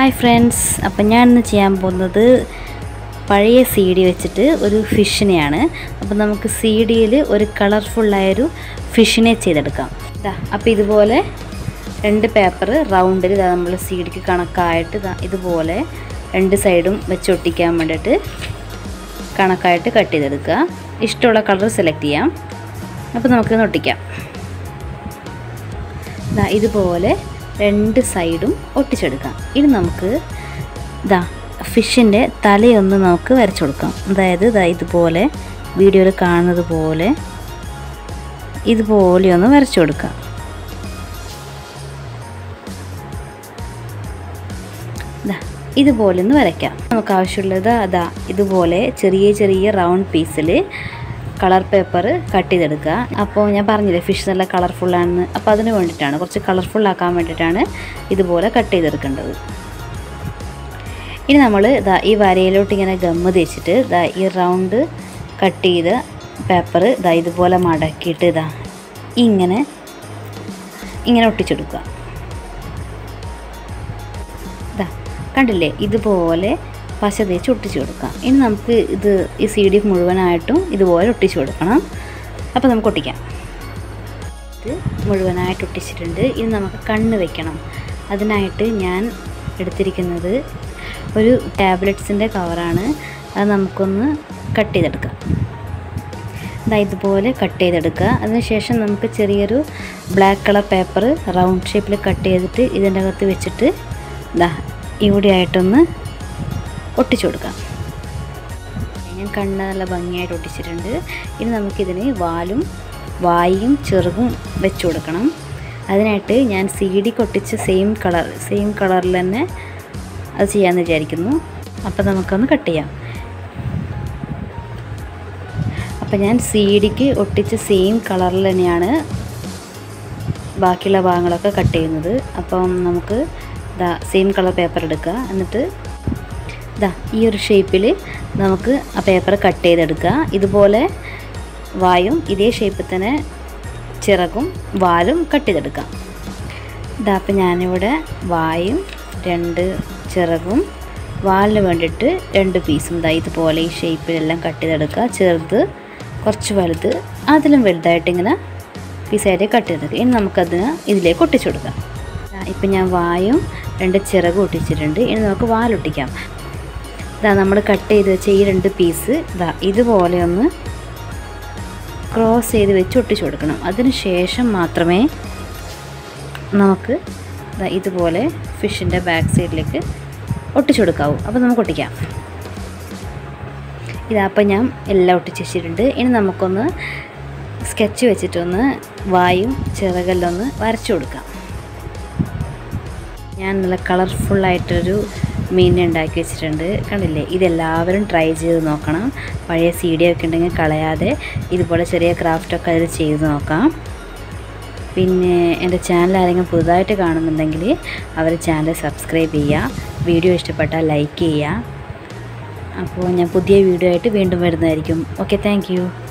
hi friends അപ്പം ഞാൻ ഇന്ന് ചെയ്യാൻ പോകുന്നത് പഴയ സി ഡി വെച്ചിട്ട് ഒരു ഫിഷിനെയാണ് അപ്പം നമുക്ക് സി ഡിയിൽ ഒരു കളർഫുള്ളായൊരു ഫിഷിനെ ചെയ്തെടുക്കാം ഇതാ അപ്പോൾ ഇതുപോലെ രണ്ട് പേപ്പർ റൗണ്ടിൽ ഇതാ നമ്മൾ സി ഡിക്ക് കണക്കായിട്ട് ഇതാ ഇതുപോലെ രണ്ട് സൈഡും വെച്ച് ഒട്ടിക്കാൻ വേണ്ടിയിട്ട് കണക്കായിട്ട് കട്ട് ചെയ്തെടുക്കുക ഇഷ്ടമുള്ള കളർ സെലക്ട് ചെയ്യാം അപ്പോൾ നമുക്കിന്ന് ഒട്ടിക്കാം ദാ ഇതുപോലെ രണ്ട് സൈഡും ഒട്ടിച്ചെടുക്കാം ഇനി നമുക്ക് ഇതാ ഫിഷിൻ്റെ തലയൊന്ന് നമുക്ക് വരച്ചു കൊടുക്കാം അതായത് ഇതാ ഇതുപോലെ വീഡിയോയിൽ കാണുന്നത് പോലെ ഇതുപോലെ ഒന്ന് വരച്ചു കൊടുക്കാം ദാ ഇതുപോലെ ഒന്ന് വരയ്ക്കാം നമുക്ക് ആവശ്യമുള്ളത് അതാ ഇതുപോലെ ചെറിയ ചെറിയ റൗണ്ട് പീസിൽ കളർ പേപ്പർ കട്ട് ചെയ്തെടുക്കുക അപ്പോൾ ഞാൻ പറഞ്ഞില്ലേ ഫിഷ് നല്ല കളർഫുള്ളാണെന്ന് അപ്പോൾ അതിന് വേണ്ടിയിട്ടാണ് കുറച്ച് കളർഫുൾ ആക്കാൻ വേണ്ടിയിട്ടാണ് ഇതുപോലെ കട്ട് ചെയ്തെടുക്കേണ്ടത് ഇനി നമ്മൾ ഇതാ ഈ വരയിലോട്ട് ഇങ്ങനെ ഗമ്മ് തേച്ചിട്ട് ഇതാ ഈ റൗണ്ട് കട്ട് ചെയ്ത പേപ്പർ ഇതാ ഇതുപോലെ മടക്കിയിട്ട് ഇതാ ഇങ്ങനെ ഇങ്ങനെ ഒട്ടിച്ചെടുക്കുക ഇതാ കണ്ടില്ലേ ഇതുപോലെ പശ തേച്ച് ഒട്ടിച്ച് കൊടുക്കാം ഇനി നമുക്ക് ഇത് ഈ സി ഡി മുഴുവനായിട്ടും ഇതുപോലെ ഒട്ടിച്ച് കൊടുക്കണം അപ്പോൾ നമുക്ക് ഒട്ടിക്കാം ഇത് മുഴുവനായിട്ട് ഒട്ടിച്ചിട്ടുണ്ട് ഇനി നമുക്ക് കണ്ണ് വെക്കണം അതിനായിട്ട് ഞാൻ എടുത്തിരിക്കുന്നത് ഒരു ടാബ്ലറ്റ്സിൻ്റെ കവറാണ് അത് നമുക്കൊന്ന് കട്ട് ചെയ്തെടുക്കാം ഇതാ ഇതുപോലെ കട്ട് ചെയ്തെടുക്കുക അതിനുശേഷം നമുക്ക് ചെറിയൊരു ബ്ലാക്ക് കളർ പേപ്പർ റൗണ്ട് ഷേപ്പിൽ കട്ട് ചെയ്തിട്ട് ഇതിൻ്റെ അകത്ത് വെച്ചിട്ട് ഇതാ ഇവിടെ ആയിട്ടൊന്ന് ഒട്ടിച്ചു കൊടുക്കാം ഞാൻ കണ്ണ് നല്ല ഭംഗിയായിട്ട് ഒട്ടിച്ചിട്ടുണ്ട് ഇനി നമുക്കിതിന് വാലും വായും ചെറുകും വെച്ച് കൊടുക്കണം അതിനായിട്ട് ഞാൻ സി ഡിക്ക് ഒട്ടിച്ച സെയിം കളർ സെയിം കളറിൽ തന്നെ അത് ചെയ്യാമെന്ന് വിചാരിക്കുന്നു അപ്പോൾ നമുക്കൊന്ന് കട്ട് ചെയ്യാം അപ്പോൾ ഞാൻ സി ഡിക്ക് ഒട്ടിച്ച സെയിം കളറിൽ തന്നെയാണ് ബാക്കിയുള്ള ഭാഗങ്ങളൊക്കെ കട്ട് ചെയ്യുന്നത് അപ്പം നമുക്ക് ഇതാ സെയിം കളർ പേപ്പർ എടുക്കുക എന്നിട്ട് ഇതാ ഈ ഒരു ഷേപ്പിൽ നമുക്ക് ആ പേപ്പർ കട്ട് ചെയ്തെടുക്കുക ഇതുപോലെ വായും ഇതേ ഷേപ്പിൽ തന്നെ ചിറകും വാലും കട്ട് ചെയ്തെടുക്കാം ഇതാ അപ്പം ഞാനിവിടെ വായും രണ്ട് ചിറകും വാലിന് വേണ്ടിയിട്ട് രണ്ട് പീസും ഇതാ ഇതുപോലെ ഈ ഷേപ്പിലെല്ലാം കട്ട് ചെയ്തെടുക്കുക ചെറുത് കുറച്ച് വലുത് അതിലും വലുതായിട്ട് ഇങ്ങനെ പീസായിട്ട് കട്ട് ചെയ്തെടുക്കുക ഇനി നമുക്കതിന് ഇതിലേക്ക് ഒട്ടിച്ചു കൊടുക്കാം ഇപ്പം ഞാൻ വായും രണ്ട് ചിറകും ഒട്ടിച്ചിട്ടുണ്ട് ഇനി നമുക്ക് വാലൊട്ടിക്കാം ഇതാ നമ്മൾ കട്ട് ചെയ്ത് വെച്ച ഈ രണ്ട് പീസ് ഇതാ ഇതുപോലെ ഒന്ന് ക്രോസ് ചെയ്ത് വെച്ച് ഒട്ടിച്ചു കൊടുക്കണം അതിന് ശേഷം മാത്രമേ നമുക്ക് ഇതാ ഇതുപോലെ ഫിഷിൻ്റെ ബാക്ക് സൈഡിലേക്ക് ഒട്ടിച്ചു കൊടുക്കാവൂ അപ്പോൾ നമുക്ക് ഒട്ടിക്കാം ഇതാ അപ്പം ഞാൻ എല്ലാം ഒട്ടിച്ച് വെച്ചിട്ടുണ്ട് ഇനി നമുക്കൊന്ന് സ്കെച്ച് വെച്ചിട്ടൊന്ന് വായും ചിറകെല്ലാം ഒന്ന് വരച്ചു കൊടുക്കാം ഞാൻ നല്ല കളർഫുള്ളായിട്ടൊരു മീൻ ഉണ്ടാക്കി വെച്ചിട്ടുണ്ട് കണ്ടില്ലേ ഇതെല്ലാവരും ട്രൈ ചെയ്ത് നോക്കണം പഴയ സി ഡി ഒക്കെ ഉണ്ടെങ്കിൽ കളയാതെ ഇതുപോലെ ചെറിയ ക്രാഫ്റ്റൊക്കെ അതിൽ ചെയ്ത് നോക്കാം പിന്നെ എൻ്റെ ചാനൽ ആരെങ്കിലും പുതുതായിട്ട് കാണുന്നുണ്ടെങ്കിൽ അവർ ചാനൽ സബ്സ്ക്രൈബ് ചെയ്യുക വീഡിയോ ഇഷ്ടപ്പെട്ടാൽ ലൈക്ക് ചെയ്യുക അപ്പോൾ ഞാൻ പുതിയ വീഡിയോ ആയിട്ട് വീണ്ടും വരുന്നതായിരിക്കും ഓക്കെ താങ്ക്